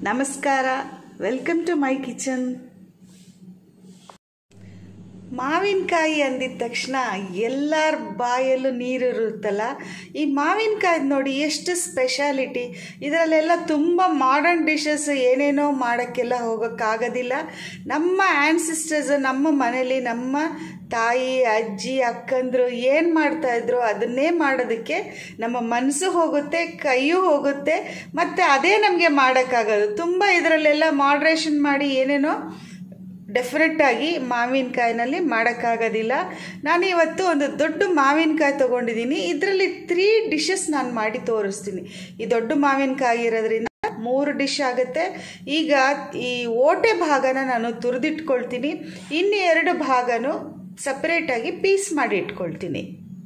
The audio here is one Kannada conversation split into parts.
ನಮಸ್ಕಾರ ವೆಲ್ಕಮ್ ಟು ಮೈ ಕಿಚನ್ ಮಾವಿನಕಾಯಿ ಅಂದಿದ ತಕ್ಷಣ ಎಲ್ಲರ ಬಾಯಲ್ಲೂ ನೀರಿರುತ್ತಲ್ಲ ಈ ಮಾವಿನಕಾಯ್ದು ನೋಡಿ ಎಷ್ಟು ಸ್ಪೆಷಾಲಿಟಿ ಇದರಲ್ಲೆಲ್ಲ ತುಂಬ ಮಾಡರ್ನ್ ಡಿಶಸ್ ಏನೇನೋ ಮಾಡೋಕ್ಕೆಲ್ಲ ಹೋಗೋಕ್ಕಾಗೋದಿಲ್ಲ ನಮ್ಮ ಆ್ಯನ್ಸಿಸ್ಟರ್ಸ್ ನಮ್ಮ ಮನೇಲಿ ನಮ್ಮ ತಾಯಿ ಅಜ್ಜಿ ಅಕ್ಕಂದ್ರು ಏನು ಮಾಡ್ತಾಯಿದ್ರು ಅದನ್ನೇ ಮಾಡೋದಕ್ಕೆ ನಮ್ಮ ಮನಸ್ಸು ಹೋಗುತ್ತೆ ಕೈಯೂ ಹೋಗುತ್ತೆ ಮತ್ತು ಅದೇ ನಮಗೆ ಮಾಡೋಕ್ಕಾಗೋದು ತುಂಬ ಇದರಲ್ಲೆಲ್ಲ ಮಾಡ್ರೇಷನ್ ಮಾಡಿ ಏನೇನೋ ಡೆಫಿನೆಟ್ಟಾಗಿ ಮಾವಿನಕಾಯಿನಲ್ಲಿ ಮಾಡೋಕ್ಕಾಗೋದಿಲ್ಲ ನಾನು ಇವತ್ತು ಒಂದು ದೊಡ್ಡ ಮಾವಿನಕಾಯಿ ತೊಗೊಂಡಿದ್ದೀನಿ ಇದರಲ್ಲಿ ತ್ರೀ ಡಿಶಸ್ ನಾನು ಮಾಡಿ ತೋರಿಸ್ತೀನಿ ಈ ದೊಡ್ಡ ಮಾವಿನಕಾಯಿ ಇರೋದ್ರಿಂದ ಮೂರು ಡಿಶ್ ಆಗುತ್ತೆ ಈಗ ಈ ಓಟೆ ಭಾಗನ ನಾನು ತುರಿದಿಟ್ಕೊಳ್ತೀನಿ ಇನ್ನು ಎರಡು ಭಾಗನೂ ಸಪ್ರೇಟಾಗಿ ಪೀಸ್ ಮಾಡಿ ಇಟ್ಕೊಳ್ತೀನಿ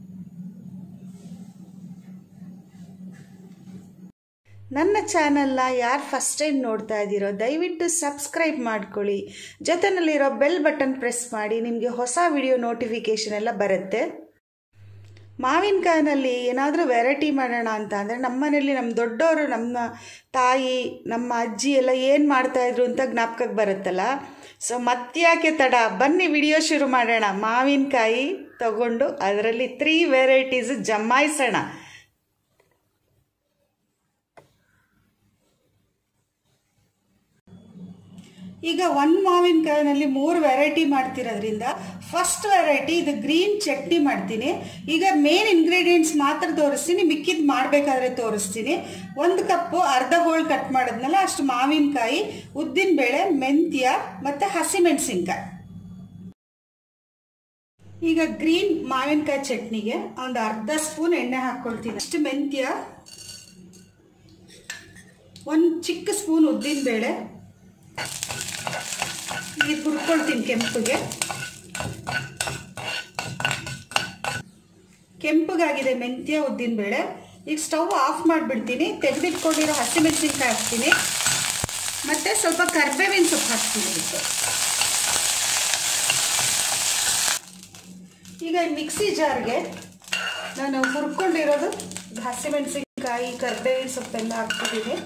ನನ್ನ ಚಾನಲ್ನ ಯಾರು ಫಸ್ಟ್ ಟೈಮ್ ನೋಡ್ತಾ ಇದ್ದೀರೋ ದಯವಿಟ್ಟು ಸಬ್ಸ್ಕ್ರೈಬ್ ಮಾಡ್ಕೊಳ್ಳಿ ಜೊತೆನಲ್ಲಿರೋ ಬೆಲ್ ಬಟನ್ ಪ್ರೆಸ್ ಮಾಡಿ ನಿಮಗೆ ಹೊಸ ವಿಡಿಯೋ ನೋಟಿಫಿಕೇಷನ್ ಎಲ್ಲ ಬರುತ್ತೆ ಮಾವಿನಕಾಯಿನಲ್ಲಿ ಏನಾದರೂ ವೆರೈಟಿ ಮಾಡೋಣ ಅಂತ ಅಂದರೆ ನಮ್ಮ ಮನೇಲಿ ನಮ್ಮ ದೊಡ್ಡವರು ನಮ್ಮ ತಾಯಿ ನಮ್ಮ ಅಜ್ಜಿ ಎಲ್ಲ ಏನು ಮಾಡ್ತಾಯಿದ್ರು ಅಂತ ಜ್ಞಾಪಕಕ್ಕೆ ಬರುತ್ತಲ್ಲ ಸೊ ಮತ್ತ್ಯಾಕೆ ತಡ ಬನ್ನಿ ವಿಡಿಯೋ ಶುರು ಮಾಡೋಣ ಮಾವಿನಕಾಯಿ ತಗೊಂಡು ಅದರಲ್ಲಿ ತ್ರೀ ವೆರೈಟೀಸ್ ಜಮಾಯಿಸೋಣ ಈಗ ಒಂದು ಮಾವಿನಕಾಯಿನಲ್ಲಿ ಮೂರು ವೆರೈಟಿ ಮಾಡ್ತಿರೋದ್ರಿಂದ ಫಸ್ಟ್ ವೆರೈಟಿ ಇದು ಗ್ರೀನ್ ಚಟ್ನಿ ಮಾಡ್ತೀನಿ ಈಗ ಮೇನ್ ಇಂಗ್ರೀಡಿಯೆಂಟ್ಸ್ ಮಾತ್ರ ತೋರಿಸ್ತೀನಿ ಮಿಕ್ಕಿದ್ ಮಾಡಬೇಕಾದ್ರೆ ತೋರಿಸ್ತೀನಿ ಒಂದು ಕಪ್ಪು ಅರ್ಧ ಹೋಳು ಕಟ್ ಮಾಡಿದ್ನಲ್ಲ ಅಷ್ಟು ಮಾವಿನಕಾಯಿ ಉದ್ದಿನಬೇಳೆ ಮೆಂತ್ಯ ಮತ್ತು ಹಸಿಮೆಣಸಿನ್ಕಾಯಿ ಈಗ ಗ್ರೀನ್ ಮಾವಿನಕಾಯಿ ಚಟ್ನಿಗೆ ಒಂದು ಅರ್ಧ ಸ್ಪೂನ್ ಎಣ್ಣೆ ಹಾಕ್ಕೊಳ್ತೀನಿ ಅಷ್ಟು ಮೆಂತ್ಯ ಒಂದು ಚಿಕ್ಕ ಸ್ಪೂನ್ ಉದ್ದಿನಬೇಳೆ ಈಗ ಹುರ್ಕೊಳ್ತೀನಿ ಕೆಂಪುಗೆ ಕೆಂಪಗಾಗಿದೆ ಮೆಂತ್ಯ ಉದ್ದಿನಬೇಳೆ ಈಗ ಸ್ಟವ್ ಆಫ್ ಮಾಡಿಬಿಡ್ತೀನಿ ತೆಗೆದಿಟ್ಕೊಂಡಿರೋ ಹಸಿಮೆಣಸಿನ್ಕಾಯಿ ಹಾಕ್ತೀನಿ ಮತ್ತು ಸ್ವಲ್ಪ ಕರ್ಬೇವಿನ ಸೊಪ್ಪು ಹಾಕ್ತೀನಿ ಇದಕ್ಕೆ ಈಗ ಮಿಕ್ಸಿ ಜಾರ್ಗೆ ನಾನು ಹುರ್ಕೊಂಡಿರೋದು ಹಸಿಮೆಣಸಿನ್ಕಾಯಿ ಕರ್ಬೇವಿನ ಸೊಪ್ಪೆಲ್ಲ ಹಾಕ್ತಿದ್ದೀನಿ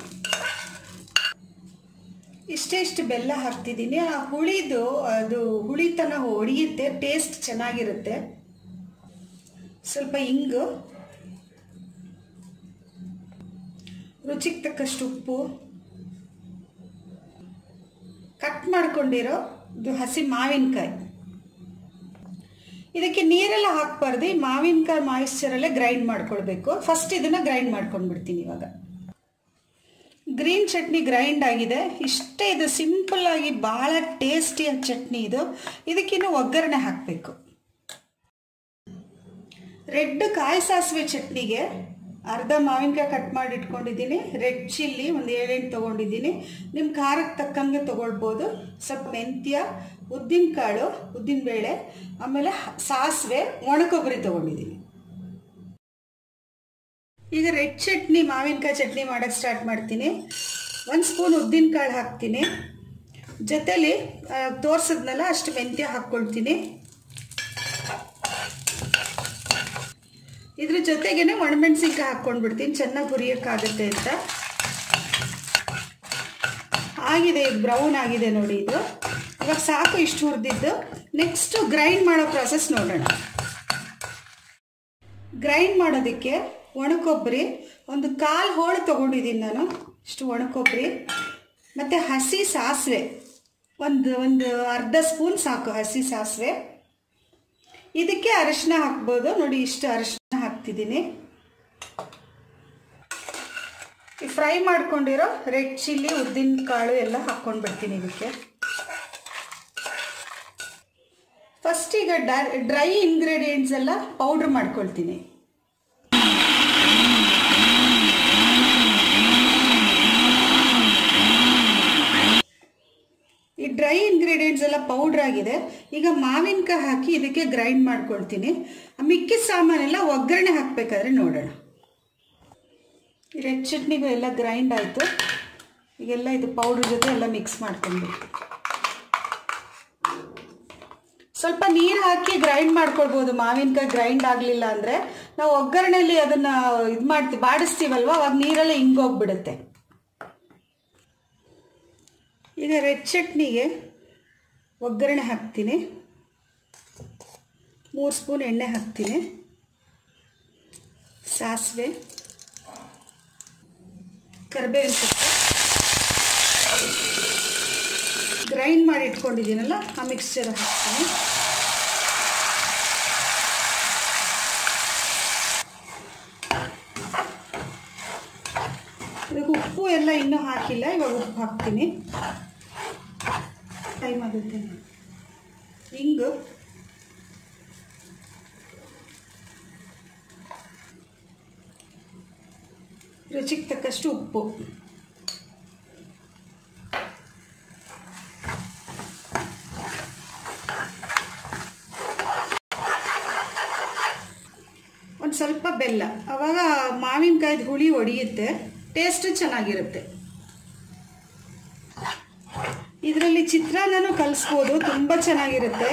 ಇಷ್ಟೇ ಇಷ್ಟು ಬೆಲ್ಲ ಹಾಕ್ತಿದ್ದೀನಿ ಆ ಹುಳಿದು ಅದು ಹುಳಿತನ ಹೊಡೆಯುತ್ತೆ ಟೇಸ್ಟ್ ಚೆನ್ನಾಗಿರುತ್ತೆ ಸ್ವಲ್ಪ ಇಂಗು ರುಚಿಗೆ ತಕ್ಕಷ್ಟು ಉಪ್ಪು ಕಟ್ ಮಾಡ್ಕೊಂಡಿರೋ ಇದು ಹಸಿ ಮಾವಿನಕಾಯಿ ಇದಕ್ಕೆ ನೀರೆಲ್ಲ ಹಾಕ್ಬಾರ್ದು ಈ ಮಾವಿನಕಾಯಿ ಮಾಯಿಶ್ಚರಲ್ಲೇ ಗ್ರೈಂಡ್ ಮಾಡ್ಕೊಳ್ಬೇಕು ಫಸ್ಟ್ ಇದನ್ನು ಗ್ರೈಂಡ್ ಮಾಡ್ಕೊಂಡ್ಬಿಡ್ತೀನಿ ಇವಾಗ ಗ್ರೀನ್ ಚಟ್ನಿ ಗ್ರೈಂಡ್ ಆಗಿದೆ ಇಷ್ಟೇ ಇದು ಸಿಂಪಲ್ ಆಗಿ ಭಾಳ ಟೇಸ್ಟಿಯ ಚಟ್ನಿ ಇದು ಇದಕ್ಕಿನ್ನು ಒಗ್ಗರಣೆ ಹಾಕಬೇಕು ರೆಡ್ ಕಾಯಿ ಸಾಸಿವೆ ಚಟ್ನಿಗೆ ಅರ್ಧ ಮಾವಿನಕಾಯಿ ಕಟ್ ಮಾಡಿ ಇಟ್ಕೊಂಡಿದ್ದೀನಿ ರೆಡ್ ಚಿಲ್ಲಿ ಒಂದು ಏಳೆಂಟು ತೊಗೊಂಡಿದ್ದೀನಿ ನಿಮ್ಮ ಖಾರಕ್ಕೆ ತಕ್ಕಂಗೆ ತೊಗೊಳ್ಬೋದು ಸ್ವಲ್ಪ ಮೆಂತ್ಯ ಉದ್ದಿನಕಾಳು ಉದ್ದಿನಬೇಳೆ ಆಮೇಲೆ ಸಾಸಿವೆ ಒಣಕೊಬ್ಬರಿ ತೊಗೊಂಡಿದ್ದೀನಿ ಈಗ ರೆಡ್ ಚಟ್ನಿ ಮಾವಿನಕಾಯಿ ಚಟ್ನಿ ಮಾಡೋಕ್ಕೆ ಸ್ಟಾರ್ಟ್ ಮಾಡ್ತೀನಿ ಒಂದು ಸ್ಪೂನ್ ಉದ್ದಿನಕಾಳು ಹಾಕ್ತೀನಿ ಜೊತೆಲಿ ತೋರಿಸಿದ್ನಲ್ಲ ಅಷ್ಟು ಮೆಂತ್ಯ ಹಾಕ್ಕೊಳ್ತೀನಿ ಇದ್ರ ಜೊತೆಗೇನೆ ಒಣಮೆಣಸಿನ್ಕಾಯಿ ಹಾಕ್ಕೊಂಡು ಬಿಡ್ತೀನಿ ಚೆನ್ನಾಗಿ ಹುರಿಯೋಕ್ಕಾಗುತ್ತೆ ಅಂತ ಆಗಿದೆ ಇದು ಬ್ರೌನ್ ಆಗಿದೆ ನೋಡಿ ಇದು ಇವಾಗ ಸಾಕು ಇಷ್ಟು ಹುರಿದಿದ್ದು ನೆಕ್ಸ್ಟು ಗ್ರೈಂಡ್ ಮಾಡೋ ಪ್ರಾಸೆಸ್ ನೋಡೋಣ ಗ್ರೈಂಡ್ ಮಾಡೋದಕ್ಕೆ ಒಣಕೊಬ್ಬರಿ ಒಂದು ಕಾಲು ಹೋಳು ತೊಗೊಂಡಿದ್ದೀನಿ ನಾನು ಇಷ್ಟು ಒಣಕೊಬ್ಬರಿ ಮತ್ತು ಹಸಿ ಸಾಸಿವೆ ಒಂದು ಒಂದು ಅರ್ಧ ಸ್ಪೂನ್ ಸಾಕು ಹಸಿ ಸಾಸಿವೆ ಇದಕ್ಕೆ ಅರಿಶಿನ ಹಾಕ್ಬೋದು ನೋಡಿ ಇಷ್ಟು ಅರಿಶಿನ ಹಾಕ್ತಿದ್ದೀನಿ ಫ್ರೈ ಮಾಡ್ಕೊಂಡಿರೋ ರೆಡ್ ಚಿಲ್ಲಿ ಉದ್ದಿನ ಕಾಳು ಎಲ್ಲ ಹಾಕ್ಕೊಂಡು ಬಿಡ್ತೀನಿ ಇದಕ್ಕೆ ಫಸ್ಟ್ ಈಗ ಡ್ರೈ ಇಂಗ್ರೀಡಿಯೆಂಟ್ಸ್ ಎಲ್ಲ ಪೌಡ್ರ್ ಮಾಡ್ಕೊಳ್ತೀನಿ ಈ ಡ್ರೈ ಇಂಗ್ರೀಡಿಯೆಂಟ್ಸ್ ಎಲ್ಲ ಪೌಡ್ರ್ ಆಗಿದೆ ಈಗ ಮಾವಿನಕಾಯಿ ಹಾಕಿ ಇದಕ್ಕೆ ಗ್ರೈಂಡ್ ಮಾಡ್ಕೊಳ್ತೀನಿ ಮಿಕ್ಕಿದ ಸಾಮಾನೆಲ್ಲ ಒಗ್ಗರಣೆ ಹಾಕಬೇಕಾದ್ರೆ ನೋಡೋಣ ರೆಡ್ ಚಟ್ನಿಗೂ ಎಲ್ಲ ಗ್ರೈಂಡ್ ಆಯಿತು ಈಗೆಲ್ಲ ಇದು ಪೌಡ್ರ್ ಜೊತೆ ಎಲ್ಲ ಮಿಕ್ಸ್ ಮಾಡ್ಕೊಂಡು ಸ್ವಲ್ಪ ನೀರು ಹಾಕಿ ಗ್ರೈಂಡ್ ಮಾಡ್ಕೊಳ್ಬೋದು ಮಾವಿನಕಾಯಿ ಗ್ರೈಂಡ್ ಆಗಲಿಲ್ಲ ಅಂದರೆ ನಾವು ಒಗ್ಗರಣೆಯಲ್ಲಿ ಅದನ್ನು ಇದು ಮಾಡ್ತೀವಿ ಬಾಡಿಸ್ತೀವಲ್ವ ಅವಾಗ ನೀರೆಲ್ಲ ಹಿಂಗೋಗ್ಬಿಡುತ್ತೆ ಈಗ ರೆಡ್ ಚಟ್ನಿಗೆ ಒಗ್ಗರಣೆ ಹಾಕ್ತೀನಿ ಮೂರು ಸ್ಪೂನ್ ಎಣ್ಣೆ ಹಾಕ್ತೀನಿ ಸಾಸಿವೆ ಕರಿಬೇವಿನ ಸೊಪ್ಪು ಗ್ರೈಂಡ್ ಮಾಡಿ ಇಟ್ಕೊಂಡಿದ್ದೀನಲ್ಲ ಆ ಮಿಕ್ಸ್ಚರ್ ಹಾಕ್ತೀನಿ ಇದಕ್ಕೆ ಉಪ್ಪು ಎಲ್ಲ ಇನ್ನೂ ಹಾಕಿಲ್ಲ ಇವಾಗ ಉಪ್ಪು ಹಾಕ್ತೀನಿ ಟೈಮ್ ಆಗುತ್ತೆ ಹಿಂಗು ರುಚಿಗೆ ತಕ್ಕಷ್ಟು ಉಪ್ಪು ಒಂದು ಸ್ವಲ್ಪ ಬೆಲ್ಲ ಆವಾಗ ಮಾವಿನಕಾಯ್ದು ಹುಳಿ ಒಡೆಯುತ್ತೆ ಟೇಸ್ಟ್ ಚೆನ್ನಾಗಿರುತ್ತೆ ಇದರಲ್ಲಿ ಚಿತ್ರಾನ್ನನೂ ಕಲಿಸ್ಬೋದು ತುಂಬ ಚೆನ್ನಾಗಿರುತ್ತೆ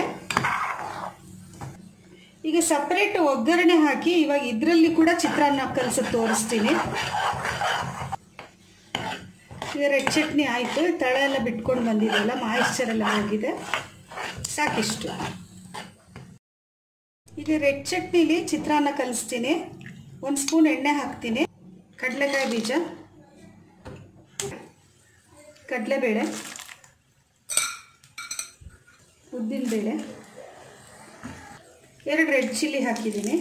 ಈಗ ಸಪ್ರೇಟ್ ಒಗ್ಗರಣೆ ಹಾಕಿ ಇವಾಗ ಇದರಲ್ಲಿ ಕೂಡ ಚಿತ್ರಾನ್ನ ಕಲಸೋದು ತೋರಿಸ್ತೀನಿ ಈಗ ರೆಡ್ ಚಟ್ನಿ ಆಯಿತು ತಳ ಎಲ್ಲ ಬಿಟ್ಕೊಂಡು ಬಂದಿದೆಯಲ್ಲ ಮಾಯಿಶ್ಚರ್ ಎಲ್ಲ ಹೋಗಿದೆ ಸಾಕಿಷ್ಟು ಈಗ ರೆಡ್ ಚಟ್ನಿಲಿ ಚಿತ್ರಾನ್ನ ಕಲಿಸ್ತೀನಿ ಒಂದು ಸ್ಪೂನ್ ಎಣ್ಣೆ ಹಾಕ್ತೀನಿ ಕಡಲೆಕಾಯಿ ಬೀಜ ಕಡಲೆಬೇಳೆ ಉದ್ದಿನಬೇಳೆ ಎರಡು ರೆಡ್ ಚಿಲ್ಲಿ ಹಾಕಿದ್ದೀನಿ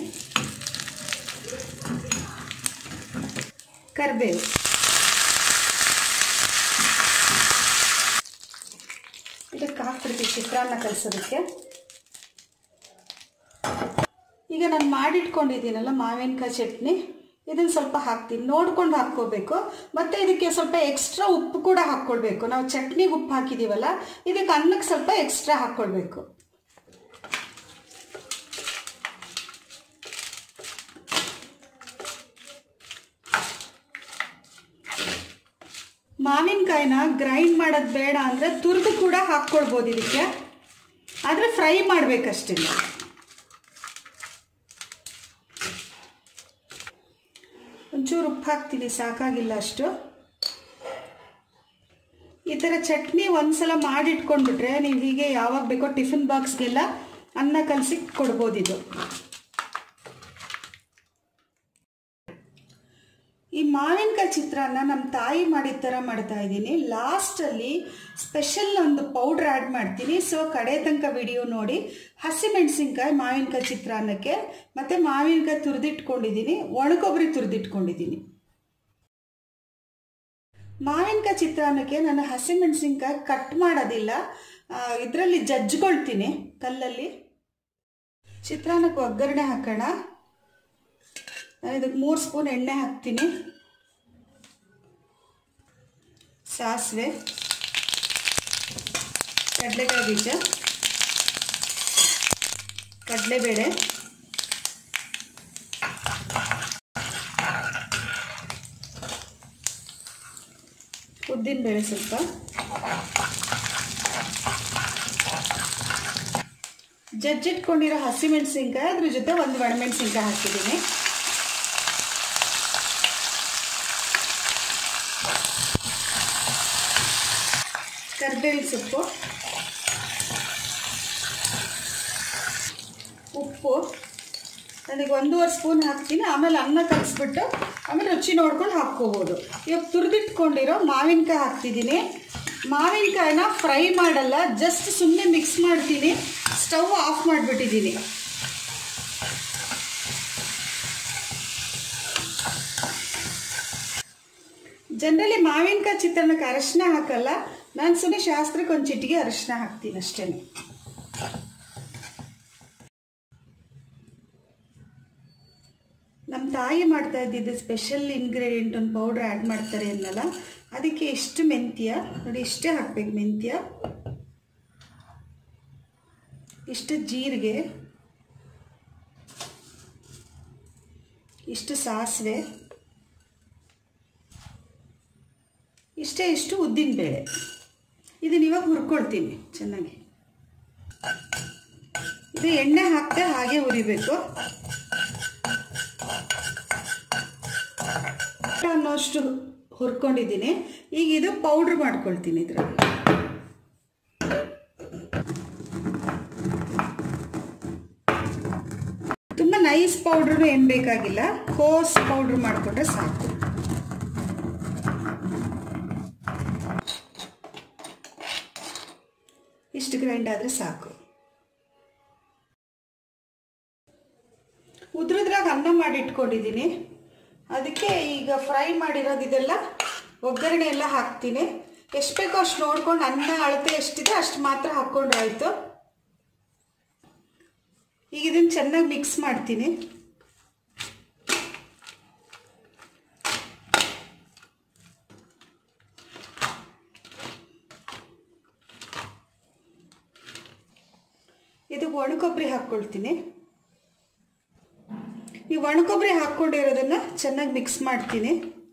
ಕರಿಬೇವು ಇದಕ್ಕೆ ಹಾಕ್ಬಿಡ್ತೀವಿ ಚಿತ್ರಾನ್ನ ಕಲಿಸೋದಕ್ಕೆ ಈಗ ನಾನು ಮಾಡಿಟ್ಕೊಂಡಿದ್ದೀನಲ್ಲ ಮಾವಿನಕಾಯಿ ಚಟ್ನಿ ಇದನ್ನು ಸ್ವಲ್ಪ ಹಾಕ್ತೀನಿ ನೋಡ್ಕೊಂಡು ಹಾಕ್ಕೋಬೇಕು ಮತ್ತು ಇದಕ್ಕೆ ಸ್ವಲ್ಪ ಎಕ್ಸ್ಟ್ರಾ ಉಪ್ಪು ಕೂಡ ಹಾಕ್ಕೊಳ್ಬೇಕು ನಾವು ಚಟ್ನಿಗೆ ಉಪ್ಪು ಹಾಕಿದ್ದೀವಲ್ಲ ಇದಕ್ಕೆ ಅನ್ನಕ್ಕೆ ಸ್ವಲ್ಪ ಎಕ್ಸ್ಟ್ರಾ ಹಾಕ್ಕೊಳ್ಬೇಕು ಮಾವಿನಕಾಯಿನ ಗ್ರೈಂಡ್ ಮಾಡೋದು ಬೇಡ ಅಂದರೆ ತುರಿದು ಕೂಡ ಹಾಕ್ಕೊಳ್ಬೋದು ಇದಕ್ಕೆ ಆದರೆ ಫ್ರೈ ಮಾಡಬೇಕಷ್ಟೇ ಒಂಚೂರು ಉಪ್ಪು ಹಾಕ್ತೀನಿ ಸಾಕಾಗಿಲ್ಲ ಅಷ್ಟು ಈ ಥರ ಚಟ್ನಿ ಒಂದ್ಸಲ ಮಾಡಿಟ್ಕೊಂಡ್ಬಿಟ್ರೆ ನೀವು ಹೀಗೆ ಯಾವಾಗ ಬೇಕೋ ಟಿಫಿನ್ ಬಾಕ್ಸ್ಗೆಲ್ಲ ಅನ್ನ ಕಲಸಿ ಕೊಡ್ಬೋದು ಇದು ಈ ಮಾವಿನಕಾಯಿ ಚಿತ್ರಾನ್ನ ನಮ್ಮ ತಾಯಿ ಮಾಡಿದ ಥರ ಮಾಡ್ತಾ ಇದ್ದೀನಿ ಲಾಸ್ಟಲ್ಲಿ ಸ್ಪೆಷಲ್ ಒಂದು ಪೌಡ್ರ್ ಆ್ಯಡ್ ಮಾಡ್ತೀನಿ ಸೊ ಕಡೆ ತನಕ ವಿಡಿಯೋ ನೋಡಿ ಹಸಿಮೆಣಸಿನ್ಕಾಯಿ ಮಾವಿನಕಾಯಿ ಚಿತ್ರಾನ್ನಕ್ಕೆ ಮತ್ತು ಮಾವಿನಕಾಯಿ ತುರಿದಿಟ್ಕೊಂಡಿದ್ದೀನಿ ಒಣಕೊಬ್ಬರಿ ತುರಿದಿಟ್ಕೊಂಡಿದ್ದೀನಿ ಮಾವಿನಕಾಯಿ ಚಿತ್ರಾನ್ನಕ್ಕೆ ನಾನು ಹಸಿಮೆಣಸಿನ್ಕಾಯಿ ಕಟ್ ಮಾಡೋದಿಲ್ಲ ಇದರಲ್ಲಿ ಜಜ್ಕೊಳ್ತೀನಿ ಕಲ್ಲಲ್ಲಿ ಚಿತ್ರಾನ್ನಕ್ಕೆ ಒಗ್ಗರಣೆ ಹಾಕೋಣ ನಾನು ಇದಕ್ಕೆ ಮೂರು ಸ್ಪೂನ್ ಎಣ್ಣೆ ಹಾಕ್ತೀನಿ ಸಾಸಿವೆ ಕಡಲೆಕಾಯಿ ಬೀಜ ಕಡಲೆಬೇಳೆ ಉದ್ದಿನಬೇಳೆ ಸ್ವಲ್ಪ ಜಜ್ಜಿಟ್ಕೊಂಡಿರೋ ಹಸಿಮೆಣಸಿನ್ಕಾಯಿ ಅದ್ರ ಜೊತೆ ಒಂದು ಒಣಮೆಣಸಿನ್ಕಾಯಿ ಹಾಕಿದ್ದೀನಿ ಕರ್ಬೇವಿನ ಸೊಪ್ಪು ಉಪ್ಪು ನನಗೆ ಒಂದೂವರೆ ಸ್ಪೂನ್ ಹಾಕ್ತೀನಿ ಆಮೇಲೆ ಅನ್ನ ಕಲಿಸ್ಬಿಟ್ಟು ಆಮೇಲೆ ರುಚಿ ನೋಡ್ಕೊಂಡು ಹಾಕ್ಕೋಬೋದು ಇವಾಗ ತುರಿದಿಟ್ಕೊಂಡಿರೋ ಮಾವಿನಕಾಯಿ ಹಾಕ್ತಿದ್ದೀನಿ ಮಾವಿನಕಾಯಿನ ಫ್ರೈ ಮಾಡಲ್ಲ ಜಸ್ಟ್ ಸುಮ್ಮನೆ ಮಿಕ್ಸ್ ಮಾಡ್ತೀನಿ ಸ್ಟವ್ ಆಫ್ ಮಾಡಿಬಿಟ್ಟಿದ್ದೀನಿ ಜನರಲಿ ಮಾವಿನಕಾಯಿ ಚಿತ್ರಾನ್ನಕ್ಕೆ ಅರಶಿನ ಹಾಕಲ್ಲ ನಾನು ಸುಮ್ಮನೆ ಶಾಸ್ತ್ರಕ್ಕೆ ಒಂದು ಚಿಟಿಗೆ ಅರಶಿನ ಹಾಕ್ತೀನಿ ಅಷ್ಟೇ ನಮ್ಮ ತಾಯಿ ಮಾಡ್ತಾ ಇದ್ದಿದ್ದು ಸ್ಪೆಷಲ್ ಇಂಗ್ರೀಡಿಯೆಂಟ್ ಒಂದು ಪೌಡ್ರ್ ಆ್ಯಡ್ ಮಾಡ್ತಾರೆ ಅನ್ನಲ್ಲ ಅದಕ್ಕೆ ಎಷ್ಟು ಮೆಂತ್ಯ ನೋಡಿ ಇಷ್ಟೇ ಹಾಕ್ಬೇಕು ಮೆಂತ್ಯ ಇಷ್ಟು ಜೀರಿಗೆ ಇಷ್ಟು ಸಾಸಿವೆ ಇಷ್ಟೇ ಇಷ್ಟು ಉದ್ದಿನಬೇಳೆ ಇದನ್ನ ಇವಾಗ ಹುರ್ಕೊಳ್ತೀನಿ ಚೆನ್ನಾಗಿ ಇದು ಎಣ್ಣೆ ಹಾಕ್ತೆ ಹಾಗೆ ಹುರಿಬೇಕು ಅನ್ನೋಷ್ಟು ಹುರ್ಕೊಂಡಿದ್ದೀನಿ ಈಗ ಇದು ಪೌಡ್ರ್ ಮಾಡ್ಕೊಳ್ತೀನಿ ಇದರಲ್ಲಿ ತುಂಬ ನೈಸ್ ಪೌಡ್ರೂ ಏನು ಬೇಕಾಗಿಲ್ಲ ಕೋಸ್ ಪೌಡ್ರ್ ಮಾಡಿಕೊಂಡ್ರೆ ಸಾಕು ಇಷ್ಟು ಗ್ರೈಂಡ್ ಆದರೆ ಸಾಕು ಉದ್ರದ್ರಾಗ ಅನ್ನ ಮಾಡಿ ಇಟ್ಕೊಂಡಿದ್ದೀನಿ ಅದಕ್ಕೆ ಈಗ ಫ್ರೈ ಮಾಡಿರೋದು ಇದೆಲ್ಲ ಒಗ್ಗರಣೆ ಎಲ್ಲ ಹಾಕ್ತೀನಿ ಎಷ್ಟು ಬೇಕೋ ಅಷ್ಟು ನೋಡ್ಕೊಂಡು ಅನ್ನ ಅಳತೆ ಎಷ್ಟಿದೆ ಅಷ್ಟು ಮಾತ್ರ ಹಾಕ್ಕೊಂಡ್ರೆ ಆಯಿತು ಈಗ ಇದನ್ನು ಚೆನ್ನಾಗಿ ಮಿಕ್ಸ್ ಮಾಡ್ತೀನಿ ಇದು ಒಣಕೊಬ್ಬರಿ ಹಾಕ್ಕೊಳ್ತೀನಿ ಈ ಒಣಕೊಬ್ಬರಿ ಹಾಕ್ಕೊಂಡಿರೋದನ್ನು ಚೆನ್ನಾಗಿ ಮಿಕ್ಸ್ ಮಾಡ್ತೀನಿ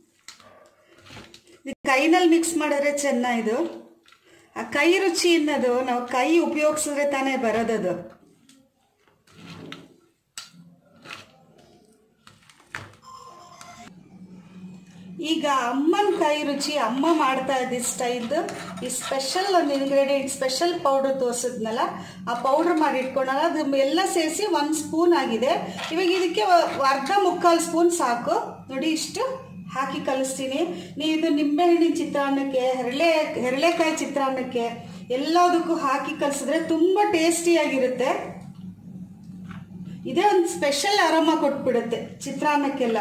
ಇದು ಕೈನಲ್ಲಿ ಮಿಕ್ಸ್ ಮಾಡಿದ್ರೆ ಚೆನ್ನಾಗಿದು ಆ ಕೈ ರುಚಿ ಅನ್ನೋದು ನಾವು ಕೈ ಉಪಯೋಗಿಸಿದ್ರೆ ತಾನೇ ಬರೋದದು ಈಗ ಅಮ್ಮನ ಕೈ ರುಚಿ ಅಮ್ಮ ಮಾಡ್ತಾ ಇದ್ದ ಸ್ಟೈಲ್ದು ಈ ಸ್ಪೆಷಲ್ ಒಂದು ಇಂಗ್ರೀಡಿಯೆಂಟ್ ಸ್ಪೆಷಲ್ ಪೌಡರ್ ತೋರಿಸಿದ್ನಲ್ಲ ಆ ಪೌಡ್ರ್ ಮಾಡಿ ಇಟ್ಕೊಂಡಲ್ಲ ಅದು ಎಲ್ಲ ಸೇರಿಸಿ ಒಂದು ಸ್ಪೂನ್ ಆಗಿದೆ ಇವಾಗ ಇದಕ್ಕೆ ಅರ್ಧ ಮುಕ್ಕಾಲು ಸ್ಪೂನ್ ಸಾಕು ನೋಡಿ ಇಷ್ಟು ಹಾಕಿ ಕಲಿಸ್ತೀನಿ ನೀವು ಇದು ನಿಂಬೆಹಣ್ಣಿನ ಚಿತ್ರಾನ್ನಕ್ಕೆ ಹೆರಳೆ ಹೆರಳೆಕಾಯಿ ಚಿತ್ರಾನ್ನಕ್ಕೆ ಎಲ್ಲದಕ್ಕೂ ಹಾಕಿ ಕಲಿಸಿದ್ರೆ ತುಂಬ ಟೇಸ್ಟಿಯಾಗಿರುತ್ತೆ ಇದೇ ಒಂದು ಸ್ಪೆಷಲ್ ಆರಾಮ ಕೊಟ್ಬಿಡುತ್ತೆ ಚಿತ್ರಾನ್ನಕ್ಕೆಲ್ಲ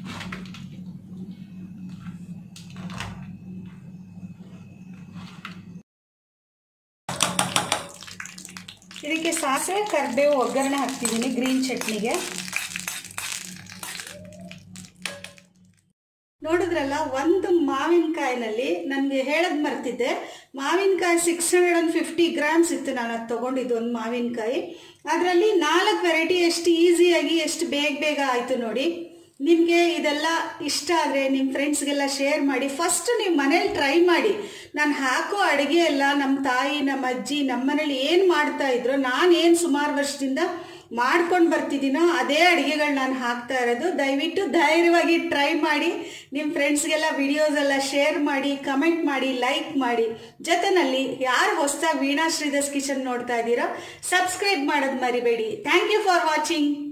ಇದಕ್ಕೆ ಸಾಸಿವೆ ಕರಿಬೇವು ಒಗ್ಗರಣೆ ಹಾಕ್ತಿದ್ದೀನಿ ಗ್ರೀನ್ ಚಟ್ನಿಗೆ ನೋಡಿದ್ರಲ್ಲ ಒಂದು ಮಾವಿನಕಾಯಿನಲ್ಲಿ ನನಗೆ ಹೇಳೋದು ಮರ್ತಿದ್ದೆ ಮಾವಿನಕಾಯಿ six hundred and fifty grams ಇತ್ತು ನಾನು ಅದು ತೊಗೊಂಡಿದ್ದು ಒಂದು ಮಾವಿನಕಾಯಿ ಅದರಲ್ಲಿ ನಾಲ್ಕು ವೆರೈಟಿ ಎಷ್ಟು ಈಸಿಯಾಗಿ ಎಷ್ಟು ಬೇಗ ಬೇಗ ಆಯಿತು ನೋಡಿ ನಿಮಗೆ ಇದೆಲ್ಲ ಇಷ್ಟ ಆದರೆ ನಿಮ್ಮ ಫ್ರೆಂಡ್ಸ್ಗೆಲ್ಲ ಶೇರ್ ಮಾಡಿ ಫಸ್ಟ್ ನೀವು ಮನೇಲಿ ಟ್ರೈ ಮಾಡಿ ನಾನು ಹಾಕೋ ಅಡುಗೆ ಎಲ್ಲ ನಮ್ಮ ತಾಯಿ ನಮ್ಮ ಅಜ್ಜಿ ನಮ್ಮ ಮನೇಲಿ ಏನು ಮಾಡ್ತಾ ಇದ್ರು ನಾನು ಏನು ಸುಮಾರು ವರ್ಷದಿಂದ ಮಾಡ್ಕೊಂಡು ಬರ್ತಿದ್ದೀನೋ ಅದೇ ಅಡುಗೆಗಳು ನಾನು ಹಾಕ್ತಾ ಇರೋದು ದಯವಿಟ್ಟು ಧೈರ್ಯವಾಗಿ ಟ್ರೈ ಮಾಡಿ ನಿಮ್ಮ ಫ್ರೆಂಡ್ಸ್ಗೆಲ್ಲ ವಿಡಿಯೋಸ್ ಎಲ್ಲ ಶೇರ್ ಮಾಡಿ ಕಮೆಂಟ್ ಮಾಡಿ ಲೈಕ್ ಮಾಡಿ ಜೊತೆನಲ್ಲಿ ಯಾರು ಹೊಸದಾಗಿ ವೀಣಾ ಶ್ರೀಧಸ್ ಕಿಚನ್ ನೋಡ್ತಾ ಇದ್ದೀರೋ ಸಬ್ಸ್ಕ್ರೈಬ್ ಮಾಡೋದು ಮರಿಬೇಡಿ ಥ್ಯಾಂಕ್ ಯು ಫಾರ್ ವಾಚಿಂಗ್